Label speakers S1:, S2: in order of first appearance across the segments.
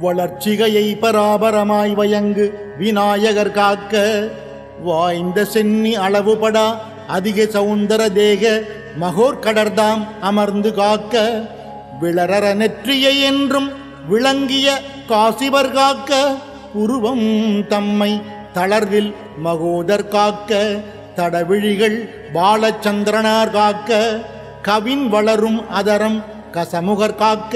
S1: வளர்ச்சிகையை பராபரமாய் வயங்கு விநாயகர் காக்க வாய்ந்த சென்னி அளவுபடா அதிக சவுந்தர தேக மகோர்கடர்தாம் அமர்ந்து காக்க விளரற நெற்றியை என்றும் விளங்கிய காசிவர் காக்க உருவம் தம்மை தளர்வில் மகோதர் காக்க தடவிழிகள் பாலச்சந்திரனார் காக்க கவின் வளரும் அதரம் கசமுகர் காக்க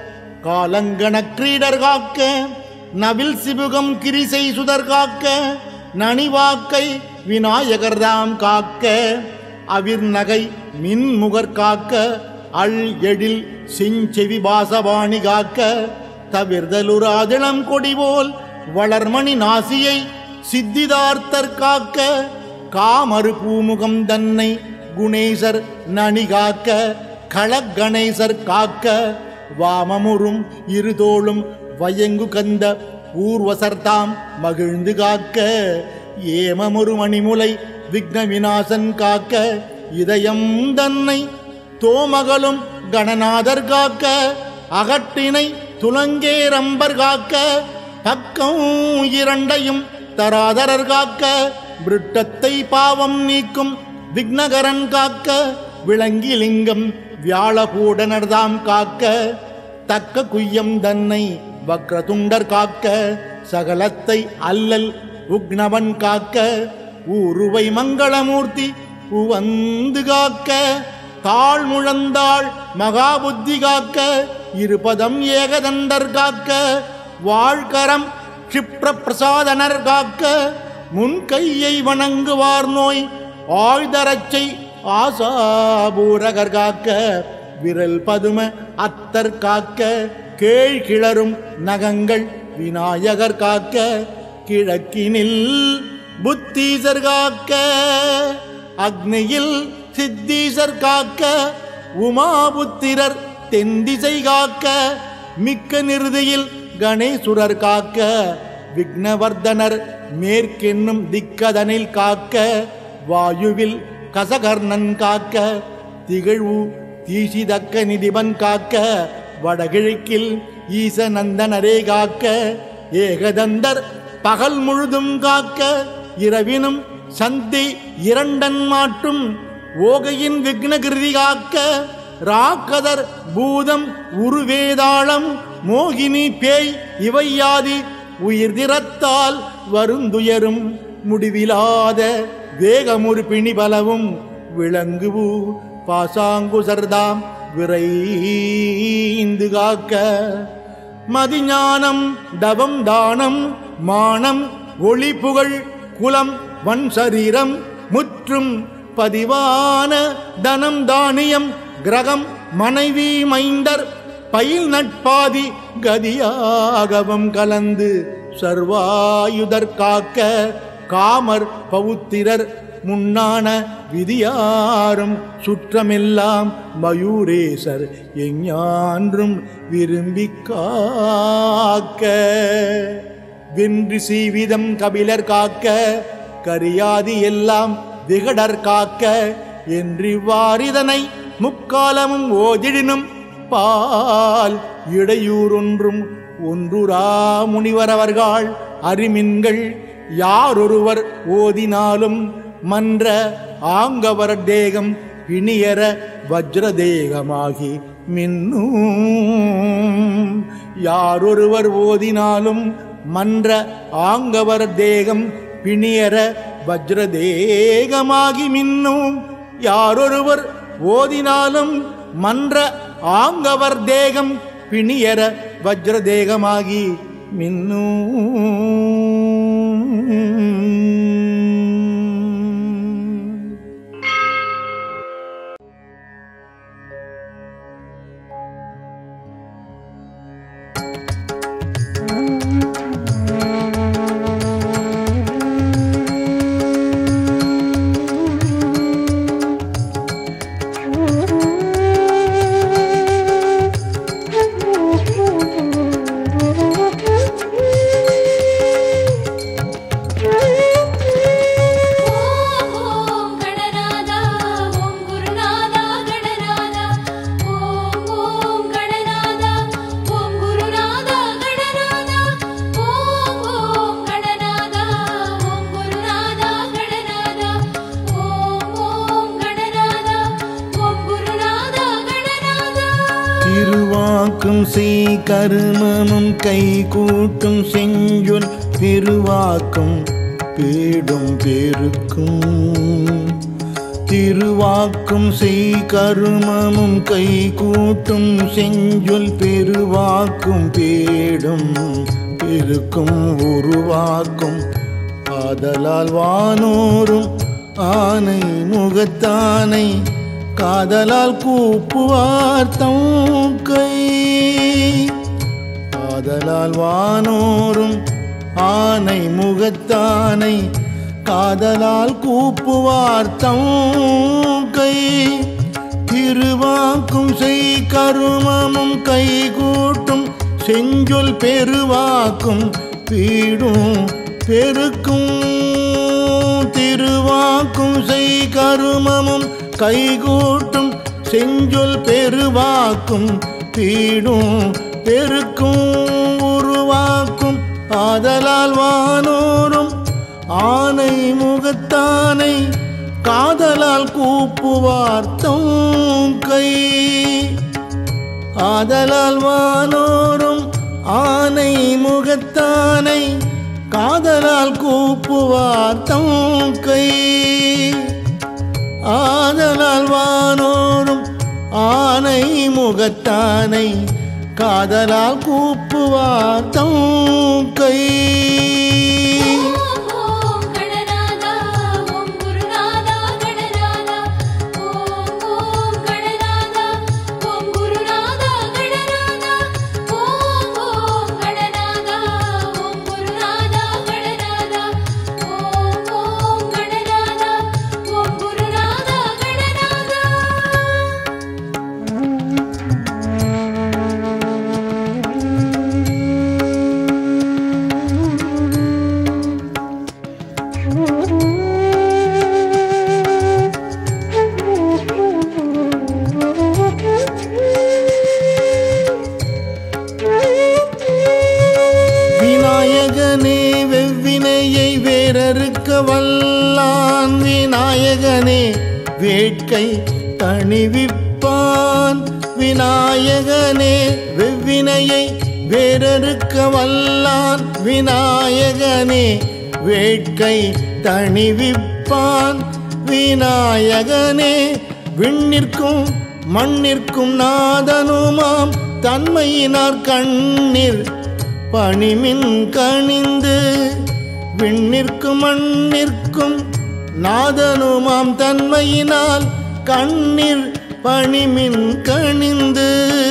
S1: காலங்கண கிரீடர் காக்க நவில் சிபுகம் கிரிசை சுதர் காக்க நனிவாக்கை விநாயகர்தாம் காக்க அவிர்நகை மின்முகர் காக்க அள் எழில் செஞ்செவி பாசவாணி காக்க தவிர்தலுராதிளம் கொடிபோல் வளர்மணி நாசியை சித்திதார்த்தர் காக்க காமறு பூமுகம் தன்னை குணேசர் நனி காக்க களகணேசர் காக்க வாமமுறும் இருதோளும் வயங்கு கந்த ஊர்வசர்தாம் மகிழ்ந்து காக்க ஏமமுறு மணிமுலை விக்ன விநாசன் காக்க இதயம் தன்னை தோமகளும் கணநாதர் காக்க அகட்டினை துலங்கே ரம்பர் காக்க பக்கம் இரண்டையும் தராதரர் காக்க விருட்டத்தை பாவம் நீக்கும் விக்னகரன் காக்க விளங்கிலிங்கம் வியாழபூடனர்தாம் காக்க தக்க குய்யம் தன்னை வக்ரதுண்டர் காக்க சகலத்தை அல்லல் உக்னவன் காக்க ஊருவை மங்களமூர்த்தி உவந்து காக்க தாழ் முழந்தாள் மகாபுத்தி காக்க இருபதம் ஏகதண்டர் காக்க வாழ்கரம் க்ஷிப்ர பிரசாதனர் காக்க முன் கையை வணங்குவார் நோய் ஆழ்தரச்சை ஆசாபூரகர் காக்க விரல் பதும அத்தர் காக்க கேழ் கிளரும் நகங்கள் விநாயகர் காக்க கிழக்கினில் புத்தீசர் காக்க அக்னியில் சித்தீசர் காக்க உமாபுத்திரர் தென்திசை காக்க மிக்க நிறுதியில் கணேசுரர் காக்க விக்னவர்தனர் மேற்கென்னும் திக்கதனில் காக்க வாயுவில் கசகர்ணன் காக்க திகழ்வு தீசிதக்க நிதிபன் காக்க வடகிழக்கில் ஈசநந்தனரே காக்க ஏகதந்தர் பகல் முழுதும் காக்க இரவினும் சந்தி இரண்டன் மாட்டும் ஓகையின் விக்னகிருதி காக்க ராக்கதர் பூதம் உருவேதாளம் மோகினி பேய் இவையாதி உயிர் திறத்தால் வருந்துயரும் முடிவிலாத வேகமுறு பிணி பலவும் விளங்குவு பாசாங்குசர்தாம் விரைந்து காக்க மதிஞானம் தவம் தானம் மானம் ஒளி புகழ் குலம் வன் சரீரம் முற்றும் பதிவான தனம் தானியம் கிரகம் மனைவி மைந்தர் பயில் நட்பாதி கதியாகவும் கலந்து சர்வாயுதர் காக்க காமர் பவுத்திரர் முன்னான விதியாரும் சுற்றமெல்லாம் மயூரேசர் எஞ்ஞான்றும் விரும்பி காக்க வென்று சீவிதம் கபிலர் காக்க கரியாதி எல்லாம் விகடர் காக்க என்றிவ்வாறிதனை முக்காலமும் ஓதிடினும் பால் இடையூறொன்றும் ஒன்றுரா முனிவரவர்கள் அறிமின்கள் யாரொருவர் ஓதினாலும் மன்ற ஆங்கவர் தேகம் பிணியர வஜ்ரதேகமாகி மின்னும் யாரொருவர் ஓதினாலும் மன்ற ஆங்கவர் தேகம் பிணியர வஜ்ரதேகமாகி மின்னும் யாரொருவர் ஓதினாலும் மன்ற ஆங்கவர் தேகம் பிணியர வஜ்ரதேகமாகி மின்னும்
S2: Thank you.
S1: திருவாக்கும் செய் கருமமும் கை கூட்டும் செஞ்சொல் பெருவாக்கும் பேடும் பெருக்கும் திருவாக்கும் செய் கருமமும் கை கூட்டும் செஞ்சொல் பெருவாக்கும் பேடும் பெருக்கும் உருவாக்கும் ஆதலால் வானோரும் ஆனை முகத்தானை காதலால் கூப்புவார் தம் கை காதலால் வானோரும் ஆனை முகத்தானை காதலால் கூப்புவார் தம் கை திருவாக்கும் செய் கருமமும் கை கூட்டும் செஞ்சொல் பெருவாக்கும் பீடும் பெருக்கும் திருவாக்கும் செய் கருமமும் கைகூட்டும் செஞ்சொல் பெருவாக்கும் பீடும் பெருக்கும் உருவாக்கும் ஆதலால் வானோரும் ஆனை முகத்தானை காதலால் கூப்புவார் தம் கை ஆதலால் வானோரும் ஆனை முகத்தானை காதலால் கூப்புவார் தம் கை ஆதலால் வானோரும் ஆனை முகத்தானை காதலால் கூப்புவார் தம் கை
S2: ஓம் ஓம் கணநாதா ஓம் குருநாதா கணநாதா ஓம் ஓம் கணநாதா ஓம் குருநாதா கணநாதா ஓம் ஓம் கணநாதா ஓம் குருநாதா கணநாதா ஓம் ஓம் கணநாதா ஓம் குருநாதா கணநாதா
S1: விநாயகனே வெவ்வினையை வேறறுக்க வல்லான் விநாயகனே வேட்கை தணிவிப்பான் விநாயகனே வெவ்வினையை வேறறுக்க வல்லான் விநாயகனே வேட்கை தணிவிப்பான் விநாயகனே விண்ணிற்கும் மண்ணிற்கும் நாதனுமாம் தன்மையினார் கண்ணீர் பணிமின் கணிந்து விண்ணிற்கும் மண்ணிற்கும் நாதனுமாம் தன்மையினால் கண்ணீர் பணிமின் கணிந்து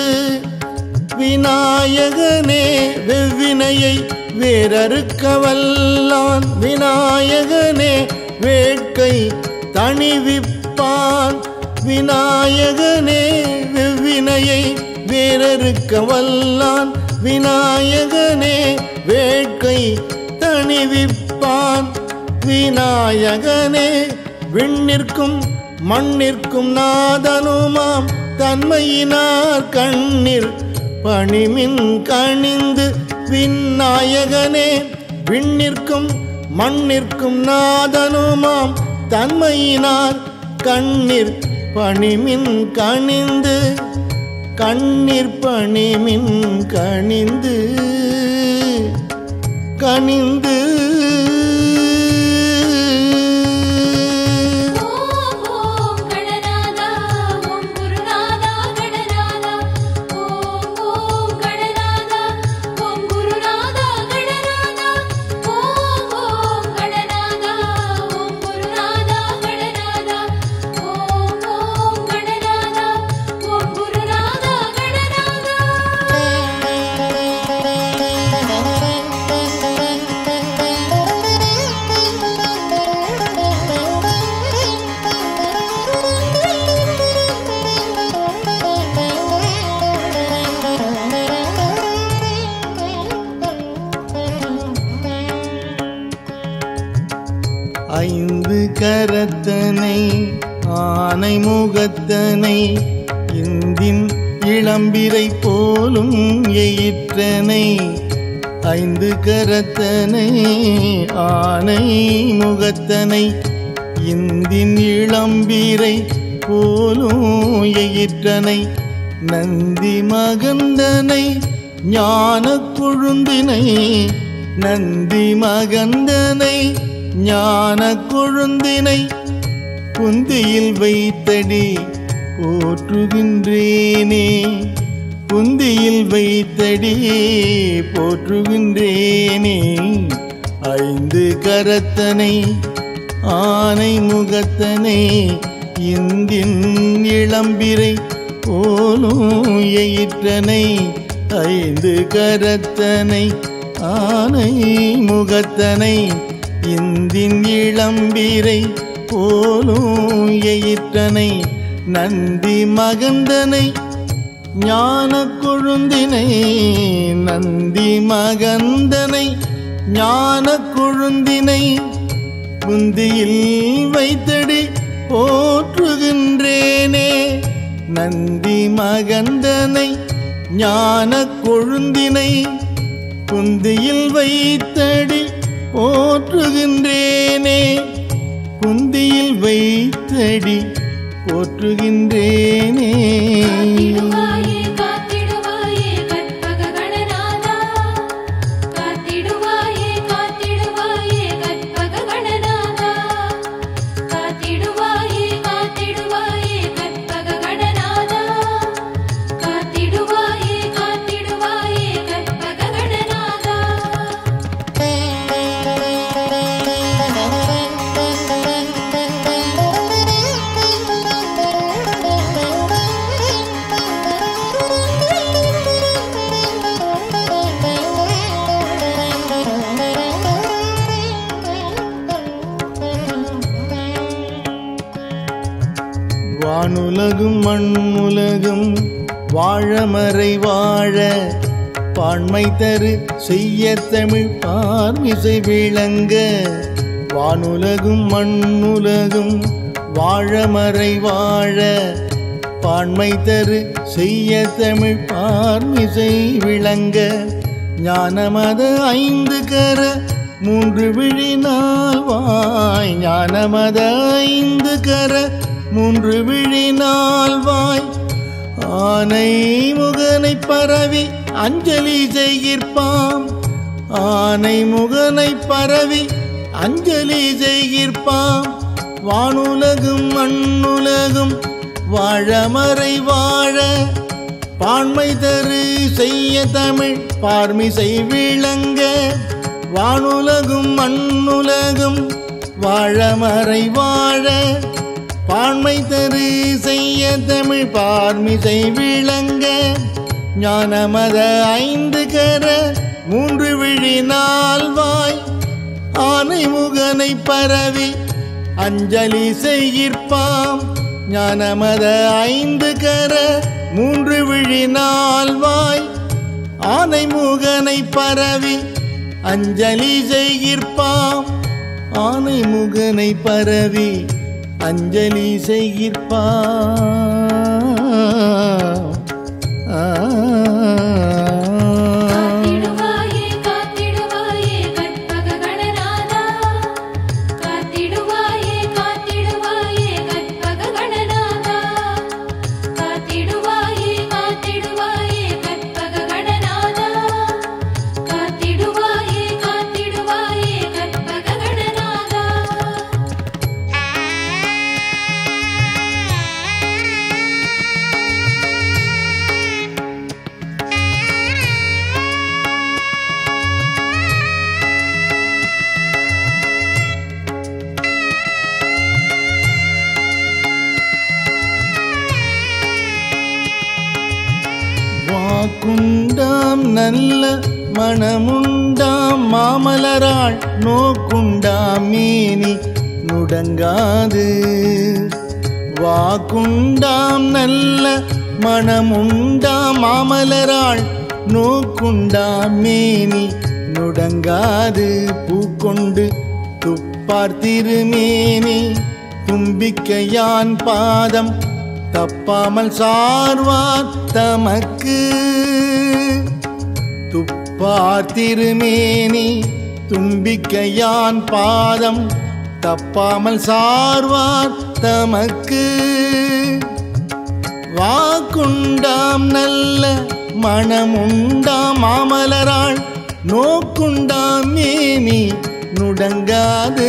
S1: விநாயகனே வெவ்வினையை வேறறுக்க வல்லான் விநாயகனே வேட்கை தணிவிப்பான் விநாயகனே வெவ்வினையை வேறறுக்க வல்லான் விநாயகனே வேட்கை தணிவிப்பான் விநாயகனே விண்ணிற்கும் மண்ணிற்கும் நாதனுமாம் தன்மையினார் கண்ணீர் பணிமின் கணிந்து விநாயகனே விண்ணிற்கும் மண்ணிற்கும் நாதனுமாம் தன்மையினார் கண்ணீர் பணிமின் கணிந்து கண்ணீர் பணிமின் கணிந்து கணிந்து
S2: ஓம் ஓம் கணநாதா ஓம் குருநாதா கணநாதா ஓம் ஓம் கணநாதா ஓம் குருநாதா கணநாதா ஓம் ஓம் கணநாதா ஓம் குருநாதா கணநாதா ஓம் ஓம் கணநாதா ஓம் குருநாதா
S1: ஐந்து கரத்தனை ஆனை முகத்தனை இந்தின் இளம்பிரை போலும் எயிற்றனை ஐந்து கரத்தனை ஆனை முகத்தனை இந்தின் இளம்பிரை போலும் எயிற்றனை நந்தி மகந்தனை ஞான கொழுந்தினை நந்தி மகந்தனை ஞான கொழுந்தினை குந்தியில் வைத்தடி போற்றுகின்றேனே குந்தியில் வைத்தடி போற்றுகின்றேனே ஐந்து கரத்தனை ஆனை முகத்தனை இந்தின் இளம்பிரை போலும் எயிற்றனை ஐந்து கரத்தனை ஆனை முகத்தனை இந்தின் இளம்பிரை போலும் எயிற்றனை நந்தி மகந்தனை ஞான கொழுந்தினை நந்தி மகந்தனை ஞான கொழுந்தினை முந்தியில் வைத்தடி போற்றுகின்றேனே நந்தி மகந்தனை ஞான கொழுந்தினை குந்தியில் வைத்தடி போற்றுகின்றேனே குந்தியில் வைத்தடி போற்றுகின்றேனே
S2: காத்திடுவாயே காத்திடுவாயே கற்பக கணநாதா காத்திடுவாயே காத்திடுவாயே கற்பக கணநாதா காத்திடுவாயே காத்திடுவாயே கற்பக கணநாதா காத்திடுவாயே காத்திடுவாயே கற்பக கணநாதா
S1: வானுலகும் மண்ணுலகும் வாழமறை வாழ பான்மை தரு செய்ய தமிழ் பார்மிசை விளங்க வானுலகும் மண்ணுலகும் வாழமறை வாழ பான்மை தரு செய்ய தமிழ் பார்மிசை விளங்க ஞானமத ஐந்து கர மூன்று விழினால் வாய் ஞானமத ஐந்து கர மூன்று விழினால் வாய் ஆனை முகனை பரவி அஞ்சலி செய்கிற்பாம் ஆனை முகனை பரவி அஞ்சலி செய்கிற்பாம் வானுலகும் மண்ணுலகும் வாழமறை வாழ பான்மை தரு செய்ய தமிழ் பார்மிசை விளங்க வானுலகும் மண்ணுலகும் வாழமறை வாழ பான்மை தரு செய்ய தமிழ் பார்மிசை விளங்க ஞானமத ஐந்து கர மூன்று விழி நால்வாய் ஆனை முகனை பரவி அஞ்சலி செய்கிற்பாம் ஞானமத ஐந்து கர மூன்று விழி நால்வாய் ஆனை முகனை பரவி அஞ்சலி செய்கிற்பாம் ஆனை முகனை பரவி அஞ்சலி செய்கிற்பாம்
S2: காத்திடுவாயே காத்திடுவாயே கற்பக கணநாதா காத்திடுவாயே காத்திடுவாயே கற்பக கணநாதா காத்திடுவாயே காத்திடுவாயே கற்பக கணநாதா காத்திடுவாயே காத்திடுவாயே கற்பக கணநாதா
S1: வாக்குண்டாம் நல்ல மணமுண்டாம் மாமலராள் நோக்குண்டாம் மேனி நுடங்காது வாக்குண்டாம் நல்ல மணமுண்டாம் மாமலராள் நோக்குண்டாம் மேனி நுடங்காது பூக்கொண்டு துப்பார் திருமேனி தும்பிக்கையான் பாதம் தப்பாமல் சார்வார் தமக்கு துப்பார் திருமேனி தும்பிக்கையான் பாதம் தப்பாமல் சார்வார் தமக்கு வாக்குண்டாம் நல்ல மனமுண்டாம் மாமலராள் நோக்குண்டாம் மேனி நுடங்காது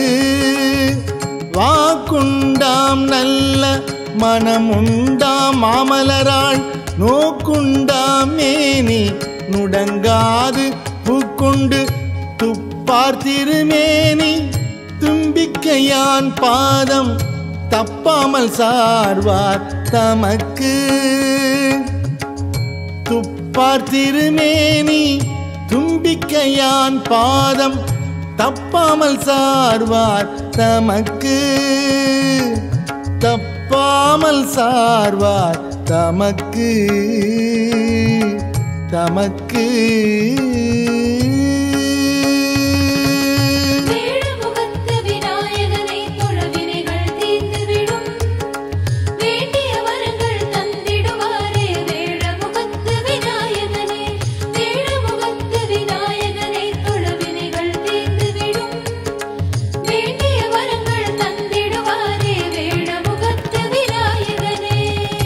S1: வாக்குண்டாம் நல்ல மனமுண்டாம் மாமலராள் நோக்குண்டாம் மேனி நுடங்காது பூக்கொண்டு துப்பார் திருமேனி தும்பிக்கையான் பாதம் தப்பாமல் சார்வார் தமக்கு துப்பார் திருமேனி தும்பிக்கையான் பாதம் தப்பாமல் சார்வார் தமக்கு தப்பாமல் சார்வார் தமக்கு தமக்கு
S2: வேடமுகத்து விநாயகனை தொழவினைகள் தீர்ந்துவிடும் வேண்டிய வரங்கள் தந்திடுவாரே வேடமுகத்து விநாயகனே வேடமுகத்து விநாயகனை தொழவினைகள் தீர்ந்துவிடும் வேண்டிய வரங்கள் தந்திடுவாரே வேடமுகத்து விநாயகனே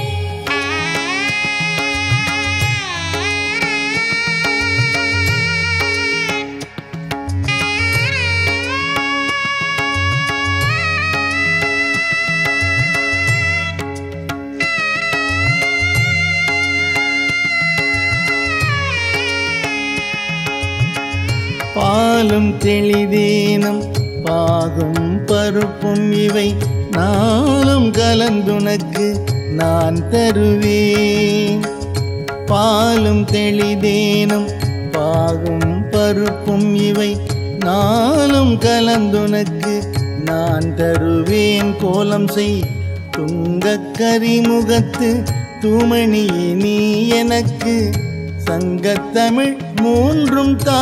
S1: பாலும் தெளிதேனும் பாகும் பருப்பும் இவை நாளும் கலந்துனக்கு நான் தருவேன் பாலும் தெளிதேனும் பாகும் பருப்பும் இவை நாளும் கலந்துனக்கு நான் தருவேன் கோலம் செய் துங்கக் கரிமுகத்து தூமணியே நீ எனக்கு சங்கத்தமிழ் மூன்றும் தா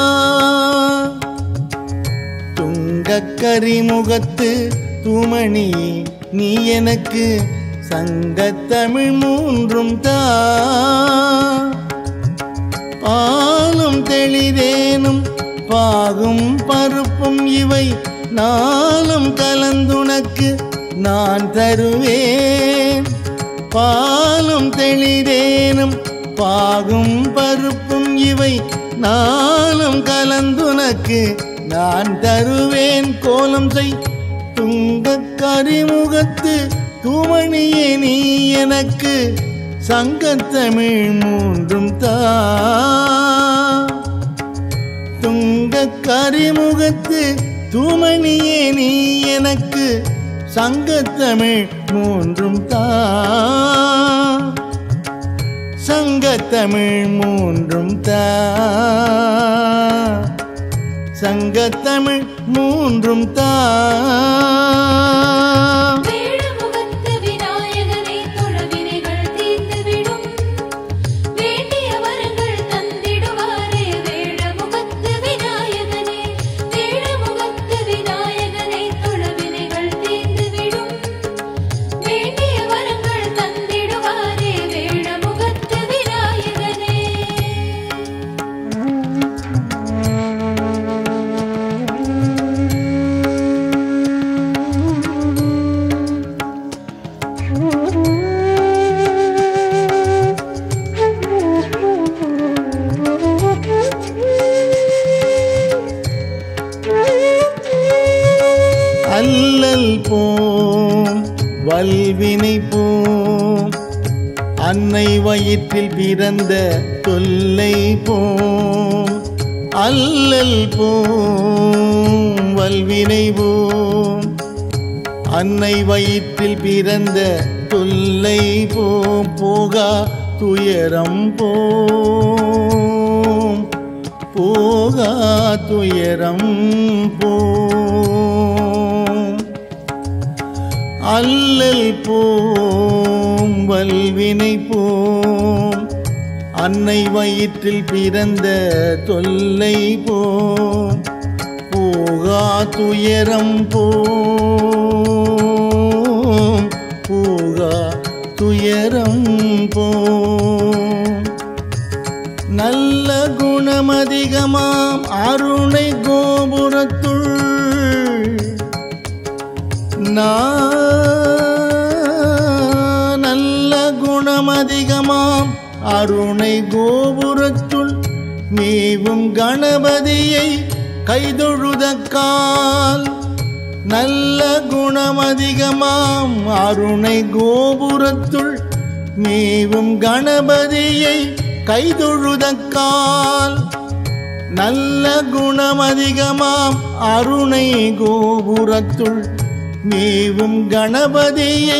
S1: துங்கக் கரிமுகத்து தூமணி நீ எனக்கு சங்கத்தமிழ் மூன்றும் தா பாலும் தெளிதேனும் பாகும் பருப்பும் இவை நாளும் கலந்துனக்கு நான் தருவேன் பாலும் தெளிதேனும் பாகும் பருப்பும் இவை நாளும் கலந்துனக்கு நான் தருவேன் கோலம் செய் துங்கக் கரிமுகத்து தூமணியே நீ எனக்கு சங்கத்தமிழ் மூன்றும் தா துங்கக் கரிமுகத்து தூமணியே நீ எனக்கு சங்கத்தமிழ் மூன்றும் தா சங்கத்தமிழ் மூன்றும் தா சங்கத்தமிழ் மூன்றும் தா
S2: வேடமுகத்து விநாயகனை தொழவினைகள் தீர்ந்துவிடும் வேண்டிய வரங்கள் தந்திடுவாரே வேடமுகத்து விநாயகனே வேடமுகத்து விநாயகனை தொழவினைகள் தீர்ந்துவிடும் வேண்டிய வரங்கள் தந்திடுவாரே வேடமுகத்து விநாயகனே
S1: அல்லல் போம் வல்வினை போம் அன்னை வயிற்றில் பிறந்த தொல்லை போம் அல்லல் போம் வல்வினை போம் அன்னை வயிற்றில் பிறந்த தொல்லை போம் போகா துயரம் போம் போகா துயரம் போம் அல்லல் போம் வல்வினை போம் அன்னை வயிற்றில் பிறந்த தொல்லை போம் போகா துயரம் போம் போகா துயரம் போம் நல்ல குணமதிகமாம் அருணை கோபுரத்துள் நான் நல்ல குண கணபதிகமாம் அருணை கோபுரத்துள் மேவும் கணபதியை கைதொழுதக்கால் நல்ல குணமதிகமாம் அருணை கோபுரத்துள் மேவும் கணபதியை கைதொழுதக்கால் நல்ல குணமதிகமாம் அருணை கோபுரத்துள் மேவும் கணபதியை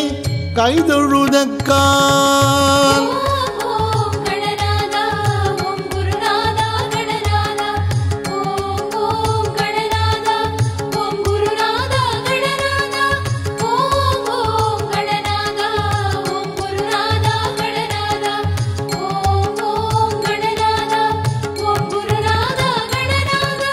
S1: கைதொழுதக்கால்
S2: ஓம் கணநாதா ஓம் குருநாதா கணநாதா ஓம் ஓம் கணநாதா ஓம் குருநாதா கணநாதா ஓம் ஓம் கணநாதா ஓம் குருநாதா கணநாதா ஓம் ஓம் கணநாதா ஓம் குருநாதா கணநாதா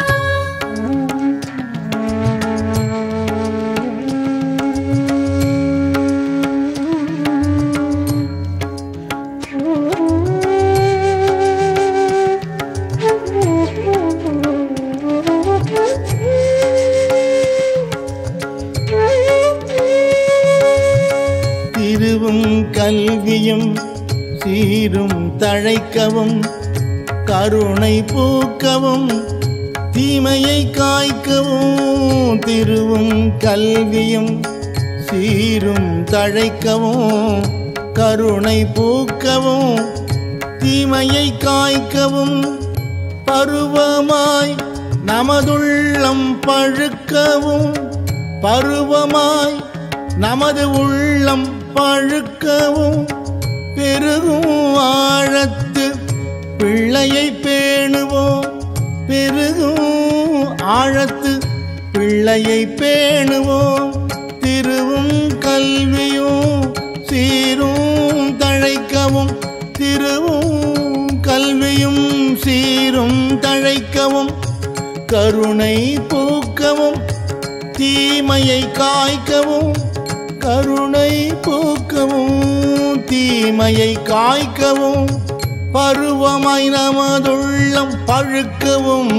S1: திருவும் கல்வியும் சீரும் தழைக்கவும் கருணை பூக்கவும் தீமையை காய்க்கவும் திருவும் கல்வியும் சீரும் தழைக்கவும் கருணை பூக்கவும் தீமையை காய்க்கவும் பருவமாய் நமதுள்ளம் பழுக்கவும் பருவமாய் நமது உள்ளம் பழுக்கவும் பெருகும் ஆழத்து பிள்ளையை பேணுவோம் பெருகும் ஆழத்து பிள்ளையை பேணுவோம் திருவும் கல்வியும் சீரும் தழைக்கவும் திருவும் கல்வியும் சீரும் தழைக்கவும் கருணை பூக்கவும் தீமையை காய்க்கவும் கருணை பூக்கவும் தீமையை காய்க்கவும் பருவமாய் நமதுள்ளம் பழுக்கவும்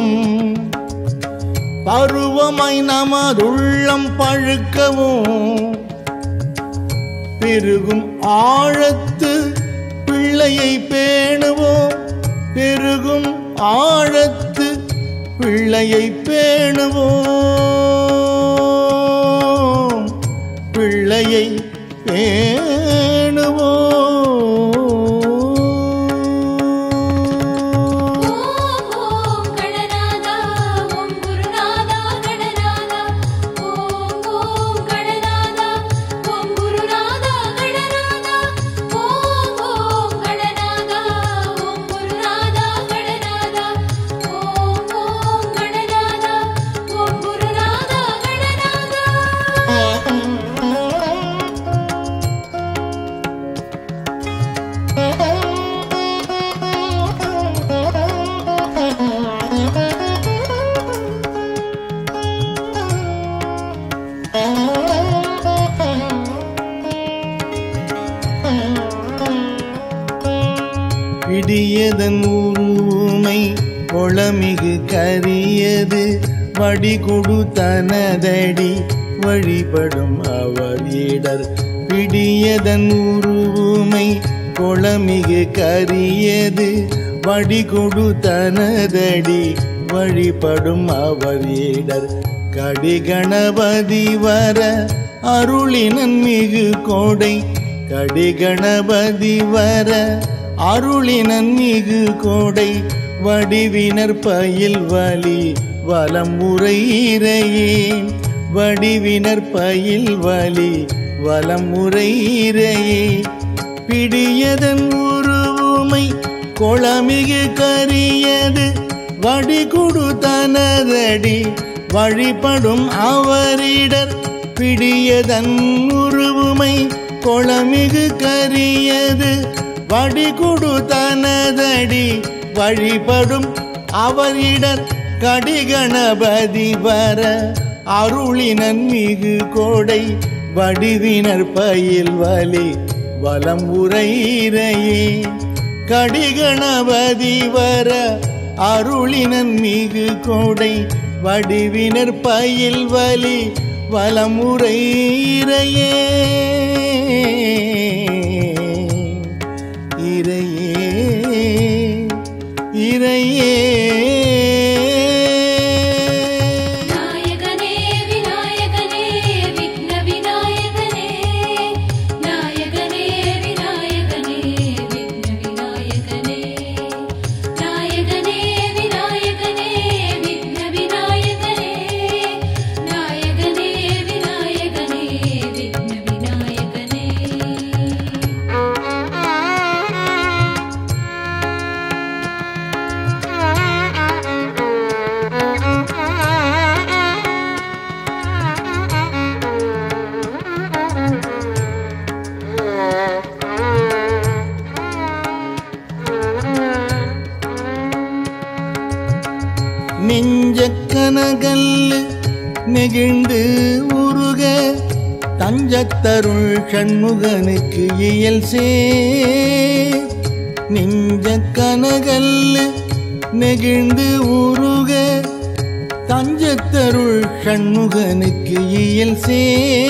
S1: பருவமாய் நமதுள்ளம் பழுக்கவும் பெருகும் ஆழத்து பிள்ளையை பேணுவோம் பெருகும் ஆழத்து பிள்ளையை பேணுவோம் பிள்ளையை பேணுவோம்
S2: ஓம் ஓம் கணநாதா ஓம் குருநாதா கணநாதா ஓம் ஓம் கணநாதா ஓம் குருநாதா கணநாதா ஓம் ஓம் கணநாதா ஓம் குருநாதா கணநாதா ஓம் ஓம் கணநாதா ஓம் குருநாதா கணநாதா
S1: பிடியதன் ஊமை கொளமிகு கரியது வடிகொடு தனதடி வழிபடும் அவர் இடர் பிடியதன் உருவுமை கொளமிகு கரியது வடிகொடு தனதடி வழிபடும் அவர் இடர் கடிகணபதி வர அருளினன் மிகு கோடை கடிகணபதி வர அருளினன் மிகு கோடை வடிவினர் பயில் வலி வலம் முறையிறையே வடிவினர் பயில் வலி வலம் முறையிறையே பிடியதன் உருவுமை கொளமிகு கரியது வடிகுடு தனதடி வழிபடும் அவரிடர் பிடியதன் உருவுமை கொளமிகு கரியது வடிகுடு தனதடி வழிபடும் அவரிடர் கடிகணபதி வர அருளினன் மிகு கோடை வடிவினர் பயில் வலி வலம் உரையிறையே கடிகணபதி வர அருளினன் மிகு கோடை வடிவினர் பயில் வலி வலமுறையிறையே இறையே இறையே
S2: நாயகனே விநாயகனே விக்ன விநாயகனே நாயகனே விநாயகனே விக்ன விநாயகனே நாயகனே விநாயகனே விக்ன விநாயகனே நாயகனே விநாயகனே விக்ன விநாயகனே
S1: நெஞ்ச கனகல்லு நெகிழ்ந்து உருக தஞ்சத்தருள் சண்முகனுக்கு இயல் சே நெஞ்ச கனகல்லு நெகிழ்ந்து உருக தஞ்சத்தருள் சண்முகனுக்கு இயல் சே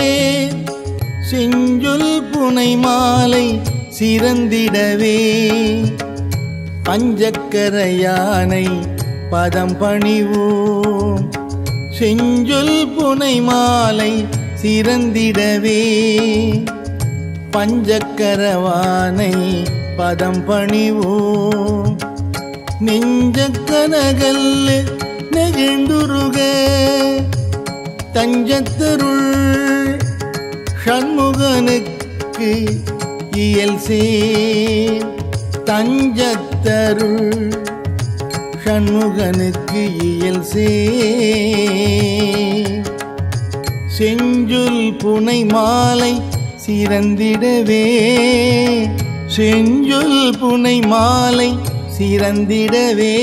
S1: செஞ்சொல் புனை மாலை சிறந்திடவே பஞ்சக்கர யானை பதம் பணிவோம் செஞ்சொல் புனை மாலை சிறந்திடவே பஞ்சக்கரவானை பதம் பணிவோம் நெஞ்ச கனகல்லு நெகிழ்ந்துருக தஞ்சத்தருள் ஷண்முகனுக்கு இயல் சேர் தஞ்சத்தருள் ஷண்முகனுக்கு இயல் சேர் செஞ்சுல் புனை மாலை சிறந்திடவே செஞ்சுல் புனை மாலை சிறந்திடவே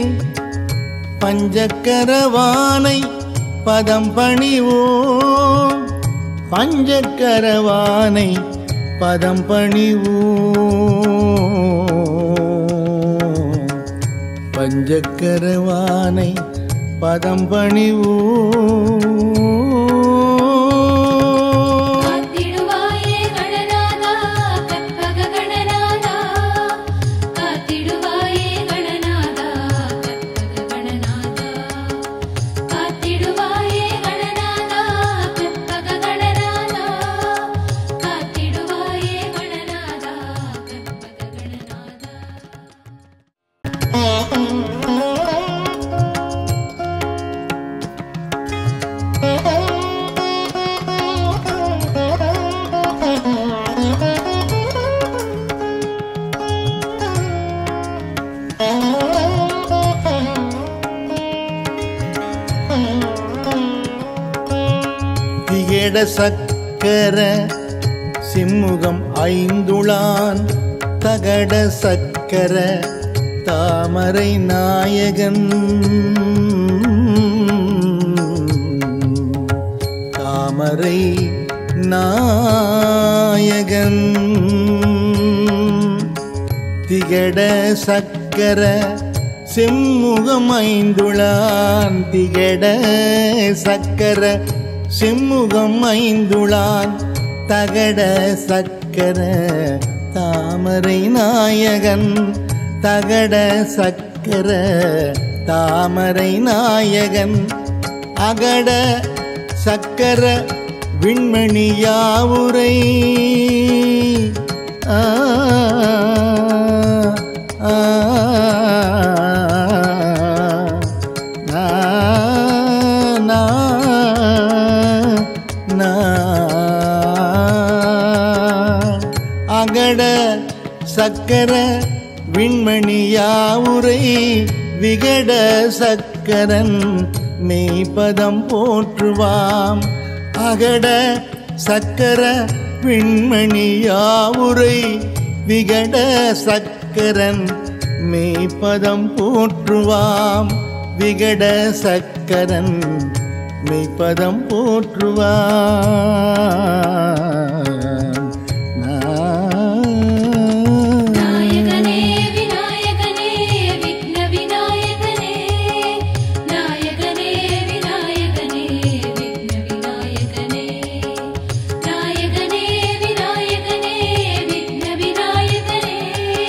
S1: பஞ்சக்கரவானை பதம் பணிவோம் பஞ்சக்கரவானை பதம் பணிவோம் பஞ்சக்கரவானை பதம் பணிவோம்
S2: காத்திடுவாயே கணநாதா கற்பக கணநாதா காத்திடுவாயே கணநாதா கற்பக கணநாதா காத்திடுவாயே கணநாதா கற்பக கணநாதா காத்திடுவாயே கணநாதா கற்பக கணநாதா
S1: திகட சக்கர சிம்முகம் ஐந்துளான் தகட சக்கர தாமரை நாயகன் தாமரை நாயகன் திகட சக்கர செம்முகம் ஐந்துளான் திகட சக்கர செம்முகம் ஐந்துளான் தகட சக்கர தாமரை நாயகன் தகட சக்கர தாமரை நாயகன் அகட சக்கர விண்மணியாவுரை ஆ ஆ, நா, நா, நா. அகட சக்கர விண்மணியாவுரை விகட சக்கரன் மெய்ப்பதம் போற்றுவாம் அகட சக்கர விண்மணியாவுரை விகட சக்கரன் மெய்ப்பதம் போற்றுவாம் விகட சக்கரன் மெய்ப்பதம் போற்றுவாம்
S2: நாயகனே விநாயகனே விக்ன விநாயகனே நாயகனே விநாயகனே விக்ன விநாயகனே நாயகனே விநாயகனே விக்ன விநாயகனே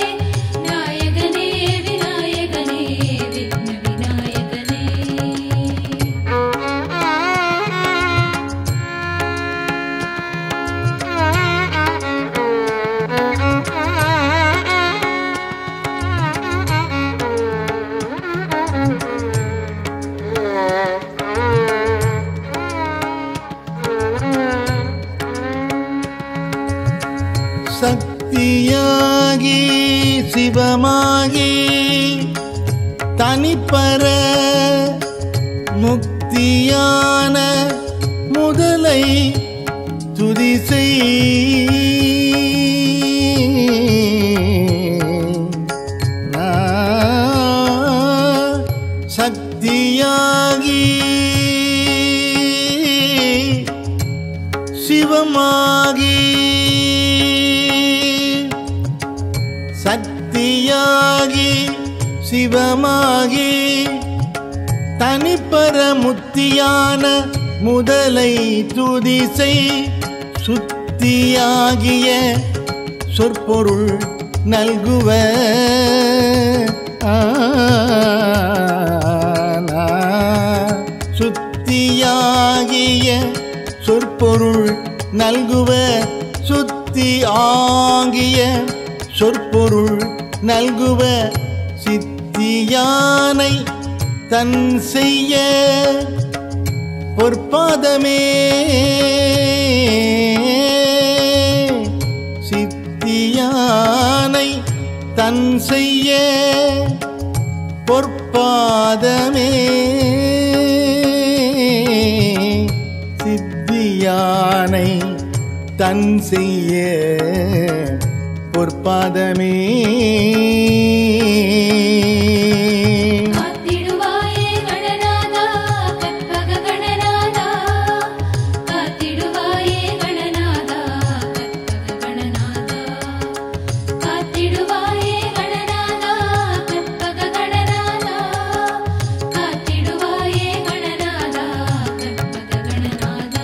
S1: சிவமாகி தனிப்பர முக்தியான முதலை துதிசை சக்தியாகி சிவமாகி சக்தியாகி சிவமாகி தனிப்பர முத்தியான முதலை துதிசை சுத்தியாகிய சொற்பொருள் நல்குவ ஆனா. சுத்தியாகிய சொற்பொருள் நல்குவ சுத்தி ஆகிய சொற்பொருள் நல்குவ சித்தியானை தன் செய்ய பொற்பாதமே சித்தியானை தன் செய்ய பொற்பாதமே சித்தியானை தன் செய்ய பொற்பாதமே
S2: காத்திடுவாயே கணநாதா கற்பக கணநாதா காத்திடுவாயே கணநாதா கற்பக கணநாதா காத்திடுவாயே கணநாதா கற்பக கணநாதா காத்திடுவாயே கணநாதா கற்பக கணநாதா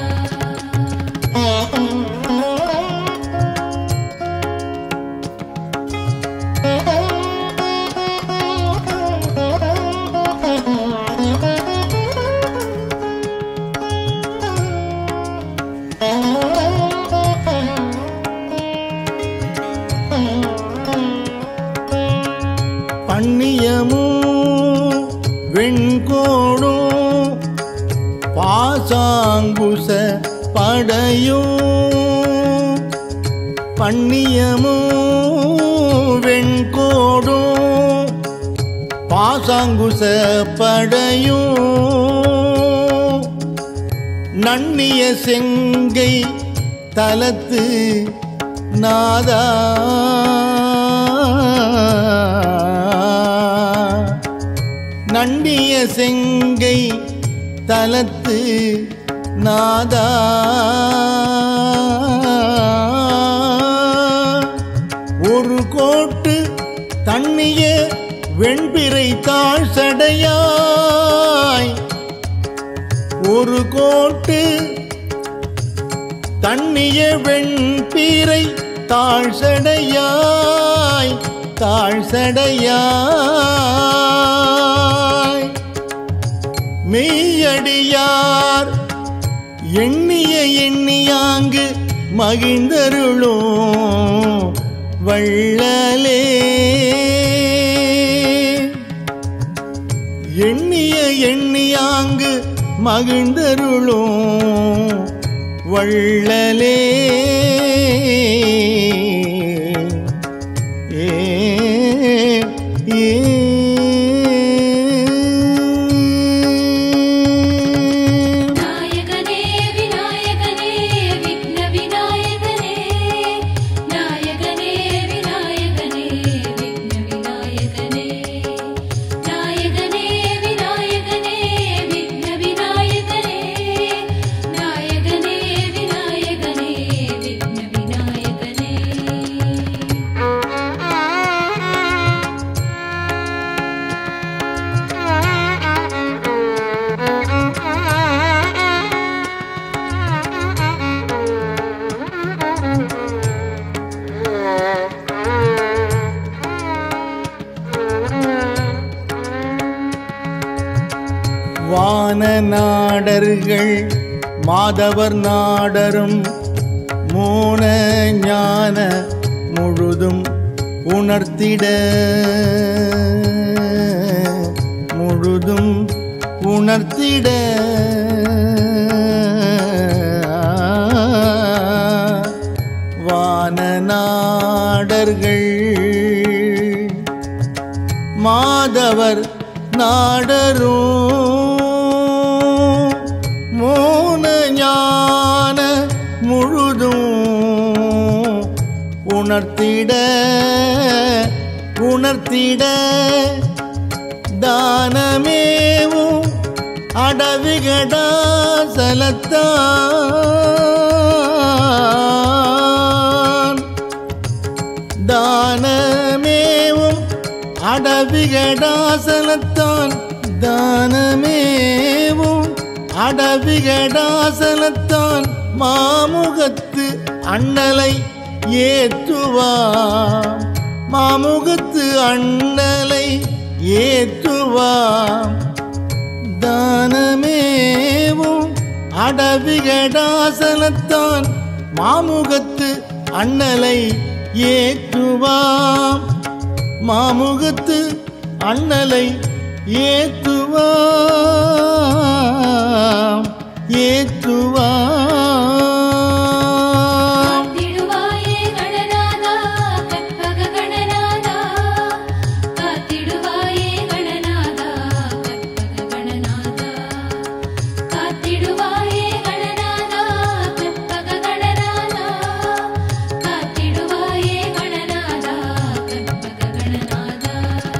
S1: பண்ணியமும் வெண்கோடும் பாசாங்குச படையும் பண்ணியமும் வெண்கோடும் பாசாங்குச படையும் நன்னிய செங்கை தலத்து நாதா நண்டிய செங்கை தலத்து நாதா ஒரு கோட்டு தண்ணிய வெண்பிறை தாழ் சடையாய் ஒரு கோட்டு தண்ணிய வெண்பீரை தாழ் சடையாய் தாழ் சடையாய் மெய்யடியார் எண்ணிய எண்ணியாங்கு மகிழ்ந்தருளும் வள்ளலே எண்ணிய எண்ணியாங்கு மகிழ்ந்தருளும் வள்ளலே ஏ ஏ
S2: நாயகனே விநாயகனே விக்ன விநாயகனே நாயகனே விநாயகனே விக்ன விநாயகனே நாயகனே விநாயகனே விக்ன விநாயகனே நாயகனே விநாயகனே விக்ன விநாயகனே
S1: வான நாடர்கள் மாதவர் நாடரும் மோன ஞான முழுதும் உணர்த்திட முழுதும் உணர்த்திட வான நாடர்கள் மாதவர் நாடரும் மோன ஞான முழுதும் உணர்த்திட உணர்த்திட தானமேவும் அடவிகடா சலத்தான் தானமேவும் அடவிகடாசலத்தான் தானமேவும் அடவிகடாசலத்தான் மாமுகத்து அண்ணலை ஏத்துவாம் மாமுகத்து அண்ணலை ஏத்துவாம் தானமேவும் அடவிகடாசலத்தான் மாமுகத்து அண்ணலை ஏற்றுவாம் மாமுகத்து அண்ணலை ஏற்றுவாம் ஏற்றுவாம்
S2: காத்திடுவாயே கணநாதா கற்பக கணநாதா காத்திடுவாயே கணநாதா கற்பக கணநாதா காத்திடுவாயே கணநாதா கற்பக கணநாதா காத்திடுவாயே கணநாதா கற்பக கணநாதா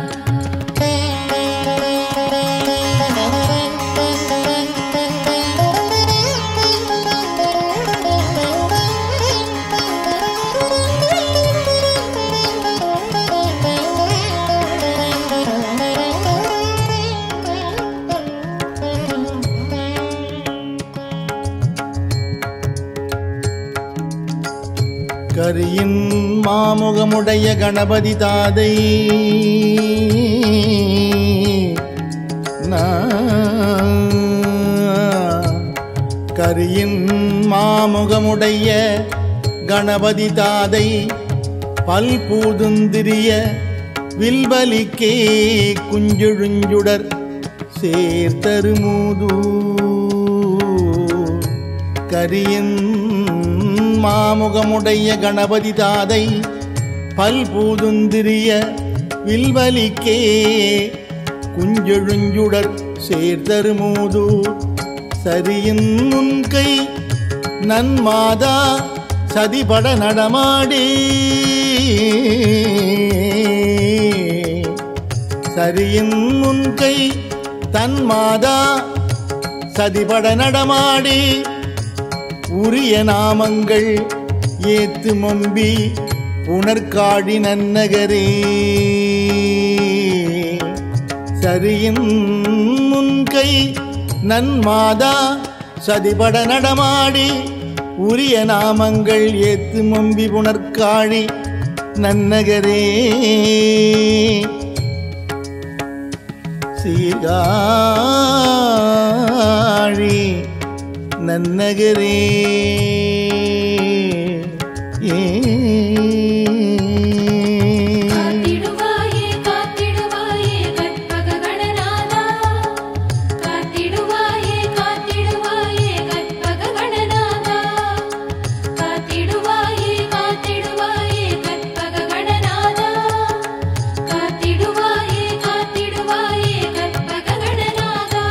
S1: கரியின் மாமுகமுடைய கணபதி தாதை நா- கரியின் மாமுகமுடைய கணபதி தாதை பல்பூதுந்திரிய வில்வலிக்கே குஞ்செழுஞ்சுடர் சேர்த்தருமூதூ கரியின் மாமுகமுடைய கணபதி தாதை பல்பூதுந்திரிய வில்வலிக்கே குஞ்செழுஞ்சுடர் சேர்தருமூதூர் சரியின் முன்கை நன்மாதா சதிபட நடமாடி சரியின் முன்கை தன் மாதா சதிபட நடமாடி உரிய நாமங்கள் ஏத்து மொம்பி உணர்காடி நன்னகரே சரியின் முன்கை நன்மாதா சதிபட நடமாடி உரிய நாமங்கள் ஏத்து மொம்பி புணர்காழி நன்னகரே சீர்காழி நன்னகரே ஏ
S2: காத்திடுவாயே காத்திடுவாயே கற்பக கணநாதா காத்திடுவாயே காத்திடுவாயே கற்பக கணநாதா காத்திடுவாயே காத்திடுவாயே கற்பக கணநாதா காத்திடுவாயே காத்திடுவாயே கற்பக கணநாதா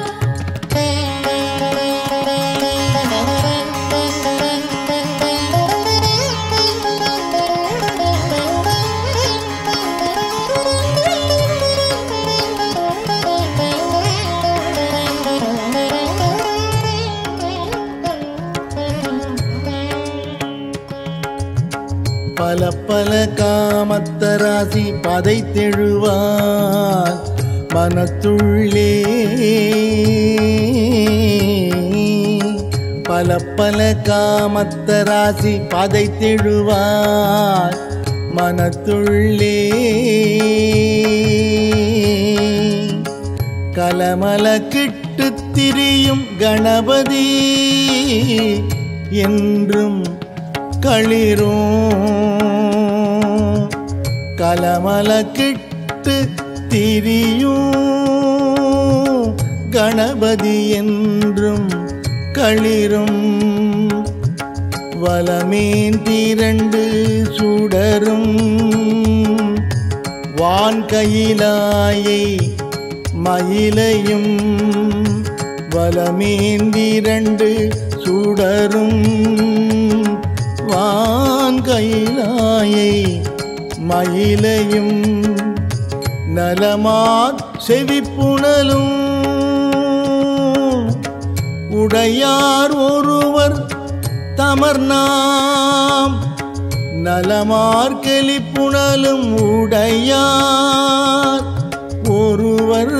S1: பல பல காமத்தராசி பதைத்தெழுவார் மனத்துள்ளே பல பல காமத்தராசி பதைத்தெழுவார் மனத்துள்ளே கலமல கிட்டு திரியும் கணபதி என்றும் களிரும் கலமல கிட்டு திரியும் கணபதி என்றும் களிரும் வலமேன் திரண்டு சுடரும் வான்கையிலாயை மயிலையும் வலமேந்திரண்டு சுடரும் வான்கையிலாயை மயிலையும் நலமார் செவிப்புணலும் உடையார் ஒருவர் தமர்நாம் நலமார் கெளிப்புணலும் உடையார் ஒருவர்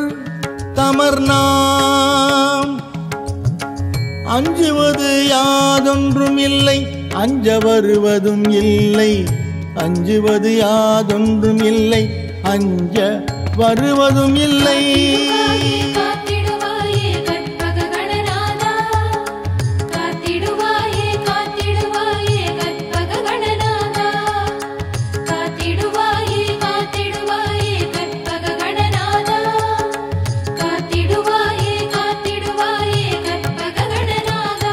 S1: தமர்நாம் அஞ்சுவது யாதொன்றும் இல்லை அஞ்ச வருவதும் இல்லை அஞ்சுவது யாதொன்றும் இல்லை அஞ்ச வருவதும் இல்லை
S2: காத்திடுவாயே கற்பக கணநாதா காத்திடுவாயே காத்திடுவாயே கற்பக கணநாதா காத்திடுவாயே காத்திடுவாயே கற்பக கணநாதா காத்திடுவாயே காத்திடுவாயே கற்பக கணநாதா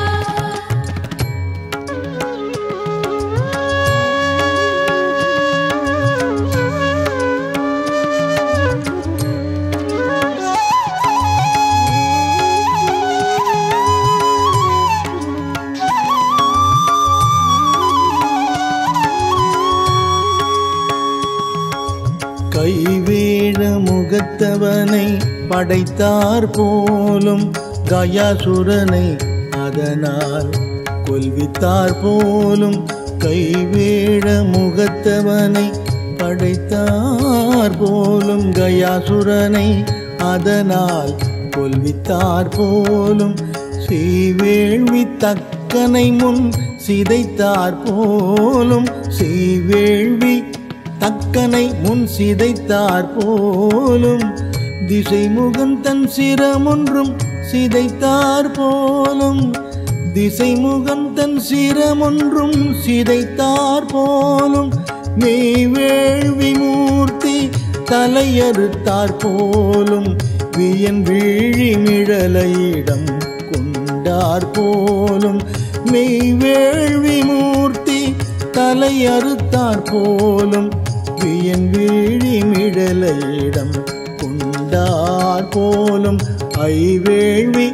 S1: கைவேழ முகத்தவனை படைத்தார் போலும் கயாசுரனை அதனால் கொல்வித்தார் போலும் கைவேழ முகத்தவனை படைத்தார் போலும் கயாசுரனை அதனால் கொல்வித்தார் போலும் செய்வேள்வி தக்கனை முன் சிதைத்தார் போலும் செய்வேள்வி தக்கனை முன் சிதைத்தார் போலும் திசை முகன் தன் சிரமொன்றும் சிதைத்தார் போலும் திசை முகன் தன் சிரமொன்றும் சிதைத்தார் போலும் மெய்வேள்வி மூர்த்தி தலையறுத்தார் போலும் வியன் வீழி மிழலையிடம் கொண்டார் போலும் மெய்வேள்வி மூர்த்தி தலை அறுத்தார் போலும் வியன் வீழி மிடலையிடம் கொண்டார் போலும் ஐவேள்வி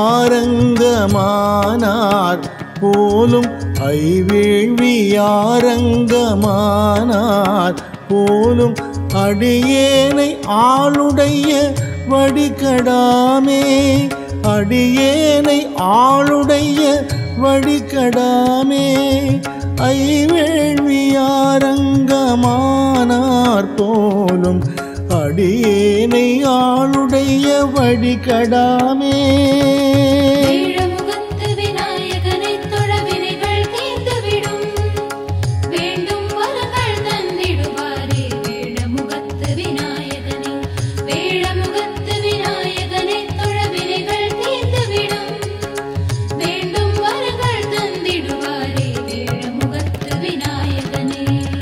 S1: ஆரங்கமானார் போலும் ஐவேள்வி ஆரங்கமானார் போலும் அடியேனை ஆளுடைய வடிகடாமே அடியேனை ஆளுடைய வழிகடாமே ஐவேள்வியாரங்கமானார் போலும் அடியேனை ஆளுடைய வழிகடாமே
S2: வேழமுகத்து விநாயகனைத் தொழ வினைகள் தீர்ந்துவிடும். வேண்டும் வரங்கள் தந்திடுவாரே வேழமுகத்து விநாயகனே. வேழமுகத்து விநாயகனைத் தொழ வினைகள் தீர்ந்துவிடும். வேண்டும் வரங்கள் தந்திடுவாரே வேழமுகத்து விநாயகனே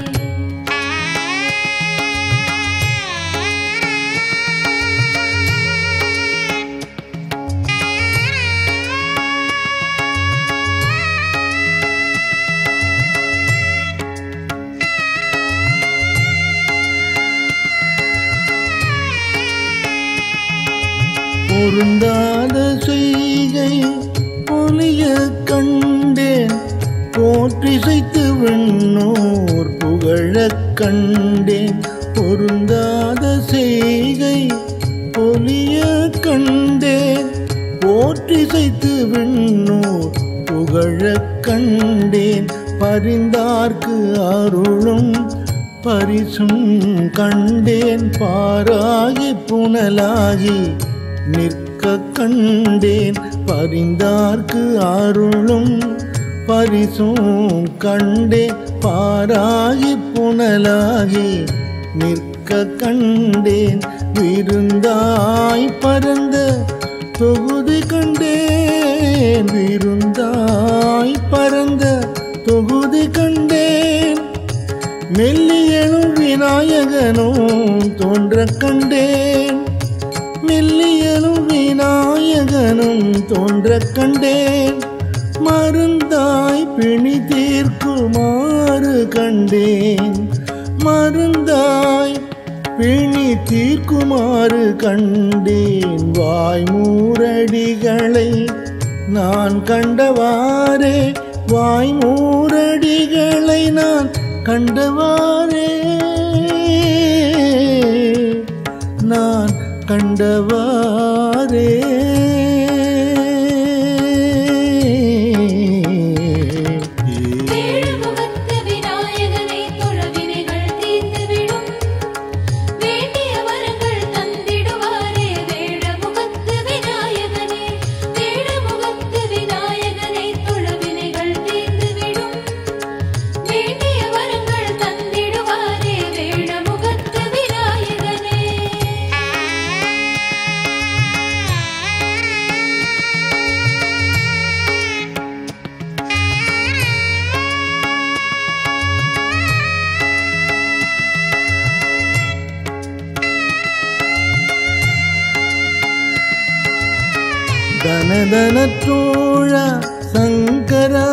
S1: பொருந்தாத செய்கை பொலிய கண்டேன் போற்றிசைத்து விண்ணோர் புகழக் கண்டேன் பொருந்தாத செய்கை பொலிய கண்டேன் போற்றிசைத்து விண்ணோர் புகழக் கண்டேன் பரிந்தார்க்கு அருளும் பரிசும் கண்டேன் பாராகி புனலாகி நிற்க கண்டேன் பரிந்தார்க்கு அருளும் பரிசும் கண்டேன் பாராகி புனலாகி நிற்க கண்டேன் விருந்தாய் பரந்த தொகுதி கண்டேன் விருந்தாய் பரந்த தொகுதி கண்டேன் மெல்லியனும் விநாயகனும் தோன்ற கண்டேன் மெல்லியனும் விநாயகனும் தோன்ற கண்டேன் மருந்தாய் பிணி தீர்க்குமாறு கண்டேன் மருந்தாய் பிணி தீர்க்குமாறு கண்டேன் வாய்மூரடிகளை நான் கண்டவாறே வாய்மூரடிகளை நான் கண்டவாறே நான் கண்டவாறே
S2: வேழமுகத்து விநாயகனை தொழவினைகள் தீர்ந்துவிடும் வேண்டிய வரங்கள் தந்திடுவாரே வேழமுகத்து விநாயகனே வேழமுகத்து விநாயகனை தொழவினைகள் தீர்ந்துவிடும் வேண்டிய வரங்கள் தந்திடுவாரே வேழமுகத்து விநாயகனே
S1: தனதனற்றோழ சங்கரா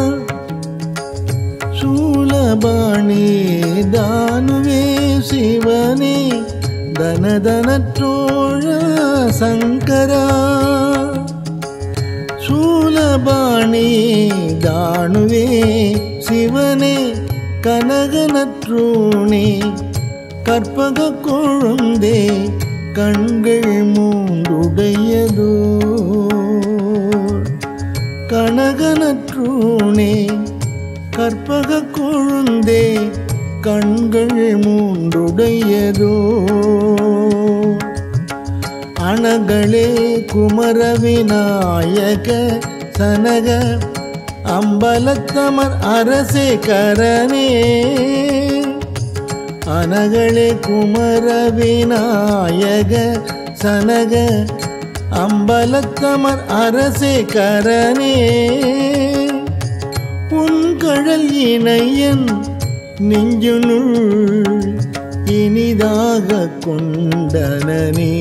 S1: சூலபாணி தானுவே சிவனே தனதனற்றோழ சங்கரா சூலபாணி தானுவே சிவனே கனகனற்றூனே கற்பக கொழுந்தே கண்கள் மூன்றுடையதோ கனகனற்றூனே கற்பக கொழுந்தே கண்கள் மூன்றுடையதோ அணகளே குமர விநாயக சனக அம்பலத்தமர் அரசே கரனே அனகளே குமர விநாயக சனக அம்பலத்தமர் அரசே கரனே உன் கழல் இணையன் நெஞ்சுனுள் இனிதாக கொண்டனனே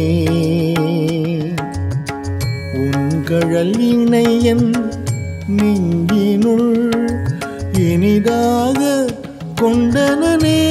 S1: உன் கழல் இணையன் நெஞ்சினுள் இனிதாக கொண்டனனே